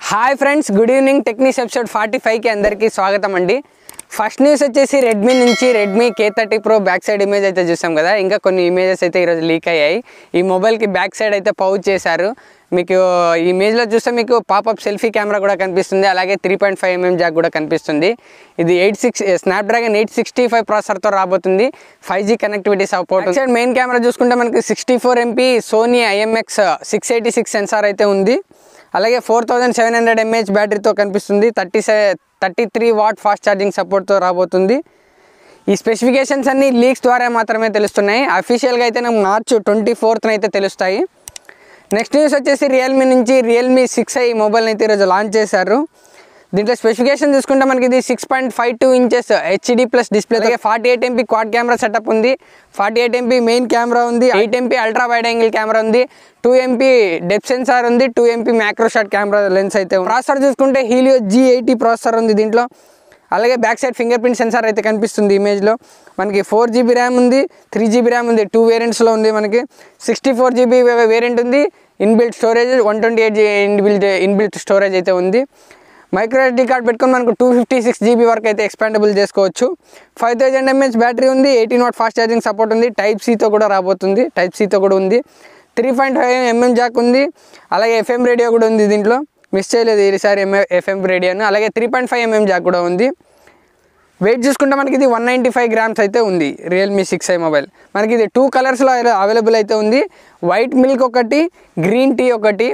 hi friends good evening techniques episode forty ఫైవ్కి అందరికీ స్వాగతం అండి ఫస్ట్ న్యూస్ వచ్చేసి రెడ్మీ నుంచి Redmi K thirty pro back side image అయితే చూసాం కదా ఇంకా కొన్ని ఇమేజెస్ అయితే ఈరోజు లీక్ అయ్యాయి ఈ మొబైల్కి బ్యాక్ సైడ్ అయితే పౌచ్ చేశారు మీకు ఈ ఇమేజ్లో చూస్తే మీకు పాపప్ సెల్ఫీ కెమెరా కూడా కనిపిస్తుంది అలాగే three point five mm jack కూడా కనిపిస్తుంది ఇది eight six snapdragon eight sixty five ప్రాసెసర్తో రాబోతుంది five G connectivity support side main camera చూసుకుంటే మనకి sixty four MP Sony IMX six eighty six sensor అయితే ఉంది అలాగే four thousand seven hundred mAh బ్యాటరీతో కనిపిస్తుంది థర్టీ సె thirty three watt fast charging సపోర్ట్తో రాబోతుంది ఈ స్పెసిఫికేషన్స్ అన్ని లీక్స్ ద్వారా మాత్రమే తెలుస్తున్నాయి అఫీషియల్గా అయితే నాకు మార్చ్ ట్వంటీ ఫోర్త్న అయితే తెలుస్తాయి నెక్స్ట్ న్యూస్ వచ్చేసి రియల్మీ నుంచి రియల్మీ సిక్స్ ఐ మొబైల్ని అయితే ఈరోజు లాంచ్ చేశారు దీంట్లో స్పెసిఫికేషన్ చూసుకుంటే మనకి ఇది six point five two inches HD plus display అలాగే forty eight MP quad camera setup ఉంది forty eight MP main camera ఉంది eight MP ultra wide angle camera ఉంది టూ ఎంపీ డెప్ సెన్సార్ ఉంది two MP macro shot camera lens అయితే ఉంది processor చూసుకుంటే Helio G eighty processor ఉంది దీంట్లో అలాగే back side fingerprint sensor అయితే కనిపిస్తుంది ఇమేజ్లో మనకి ఫోర్ జీబీ ర్యామ్ ఉంది త్రీ జీబీ ర్యామ్ ఉంది టూ వేరియంట్స్లో ఉంది మనకి సిక్స్టీ ఫోర్ జీబీ వేరియంట్ ఉంది inbuilt storage one twenty eight inbuilt inbuilt storage అయితే ఉంది మైక్రో ఎస్డి కార్డ్ పెట్టుకొని మనకు టూ ఫిఫ్టీ సిక్స్ జీబీ వరకు అయితే ఎక్స్పాండబుల్ చేసుకోవచ్చు ఫైవ్ థౌజండ్ ఎంహెచ్ బ్యాటరీ ఉంది eighteen watt fast charging support ఉంది టైప్ సీతో కూడా రాబోతుంది టైప్ సీతో కూడా ఉంది three point five mm jack ఉంది అలాగే ఎఫ్ఎం రేడియో కూడా ఉంది దీంట్లో మిస్ చేయలేదు ఈసారి ఎంఏ ఎఫ్ఎం రేడియోను అలాగే three point five mm jack కూడా ఉంది వెయిట్ చూసుకుంటే మనకి ఇది వన్ నైంటీ ఫైవ్ గ్రామ్స్ అయితే ఉంది రియల్మీ సిక్స్ ఐ మొబైల్ మనకి ఇది టూ కలర్స్లో అవైలబుల్ అయితే ఉంది వైట్ మిల్క్ ఒకటి గ్రీన్ టీ ఒకటి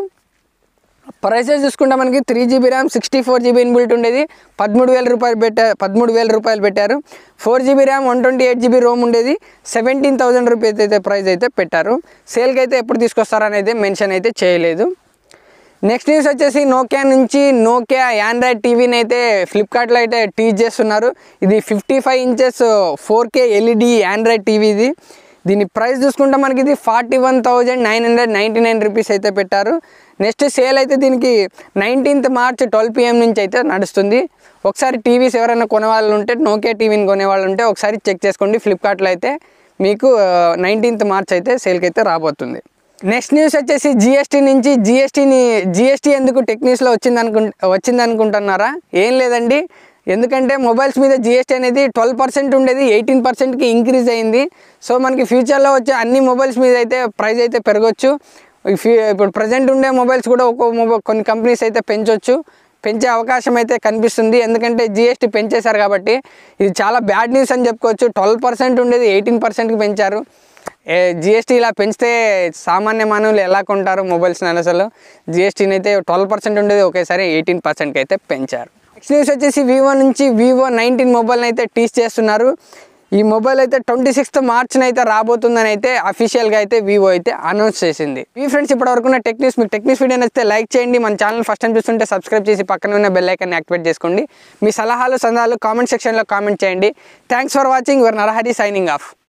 ప్రైసెస్ చూసుకుంటే మనకి three GB RAM sixty four GB inbuilt ఉండేది పదమూడు వేల రూపాయలు పెట్టారు పదమూడు వేల రూపాయలు పెట్టారు four GB RAM one twenty eight GB ROM ఉండేది సెవెంటీన్ థౌసండ్ రూపీస్ అయితే ప్రైస్ అయితే పెట్టారు సేల్కి అయితే ఎప్పుడు తీసుకొస్తారనేది మెన్షన్ అయితే చేయలేదు నెక్స్ట్ న్యూస్ వచ్చేసి నోకియా నుంచి నోకియా ఆండ్రాయిడ్ టీవీని అయితే ఫ్లిప్కార్ట్లో అయితే టీచ్ చేస్తున్నారు ఇది ఫిఫ్టీ ఫైవ్ ఇంచెస్ ఫోర్ కే ఎల్ఈడి ఆండ్రాయిడ్ టీవీ ఇది దీని ప్రైస్ చూసుకుంటే మనకి ఇది forty one thousand nine hundred ninety nine rupees అయితే పెట్టారు నెక్స్ట్ సేల్ అయితే దీనికి నైన్టీన్త్ మార్చ్ ట్వెల్వ్ పిఎం నుంచి అయితే నడుస్తుంది ఒకసారి టీవీస్ ఎవరైనా కొనేవాళ్ళు ఉంటే నోకియా టీవీని కొనేవాళ్ళు ఉంటే ఒకసారి చెక్ చేసుకోండి ఫ్లిప్కార్ట్లో అయితే మీకు నైన్టీన్త్ మార్చ్ అయితే సేల్కి అయితే రాబోతుంది నెక్స్ట్ న్యూస్ వచ్చేసి జిఎస్టీ నుంచి జిఎస్టీని జిఎస్టీ ఎందుకు టెక్నిక్స్లో వచ్చింది అనుకు వచ్చింది అనుకుంటున్నారా ఏం లేదండి ఎందుకంటే మొబైల్స్ మీద జిఎస్టీ అనేది ట్వెల్వ్ పర్సెంట్ ఉండేది ఎయిటీన్ పర్సెంట్కి ఇంక్రీజ్ అయింది సో మనకి ఫ్యూచర్లో వచ్చే అన్ని మొబైల్స్ మీద అయితే ప్రైస్ అయితే పెరగచ్చు ఈ ఫ్యూ ఇప్పుడు ప్రజెంట్ ఉండే మొబైల్స్ కూడా ఒక్కో మొబైల్ కొన్ని కంపెనీస్ అయితే పెంచవచ్చు పెంచే అవకాశం అయితే కనిపిస్తుంది ఎందుకంటే జిఎస్టీ పెంచేశారు కాబట్టి ఇది చాలా బ్యాడ్ న్యూస్ అని చెప్పుకోవచ్చు ట్వెల్వ్ పర్సెంట్ ఉండేది ఎయిటీన్ పర్సెంట్కి పెంచారు జిఎస్టీ ఇలా పెంచితే సామాన్య మానవులు ఎలా కొంటారు మొబైల్స్ని అసలు జిఎస్టీని అయితే ట్వెల్వ్ పర్సెంట్ ఉండేది ఒకేసారి ఎయిటీన్ పర్సెంట్కి అయితే పెంచారు నెక్స్ట్ న్యూస్ వచ్చేసి వివో నుంచి వివో నైన్టీన్ మొబైల్ని అయితే టీస్ చేస్తున్నారు ఈ మొబైల్ అయితే ట్వంటీ సిక్స్త్ మార్చ్న అయితే రాబోతుందని అయితే అఫీషియల్గా అయితే వివో అయితే అనౌన్స్ చేసింది మీ ఫ్రెండ్స్ ఇప్పటివరకు ఉన్న టెక్నిక్స్ మీకు టెక్నిక్స్ వీడియో నచ్చితే లైక్ చేయండి మన ఛానల్ ఫస్ట్ టైం చూస్తుంటే సబ్స్క్రైబ్ చేసి పక్కన ఉన్న బెల్ ఐకాన్ని యాక్టివేట్ చేసుకోండి మీ సలహాలు సందాలు కామెంట్ సెక్షన్లో కామెంట్ చేయండి thanks for watching your Narahari signing of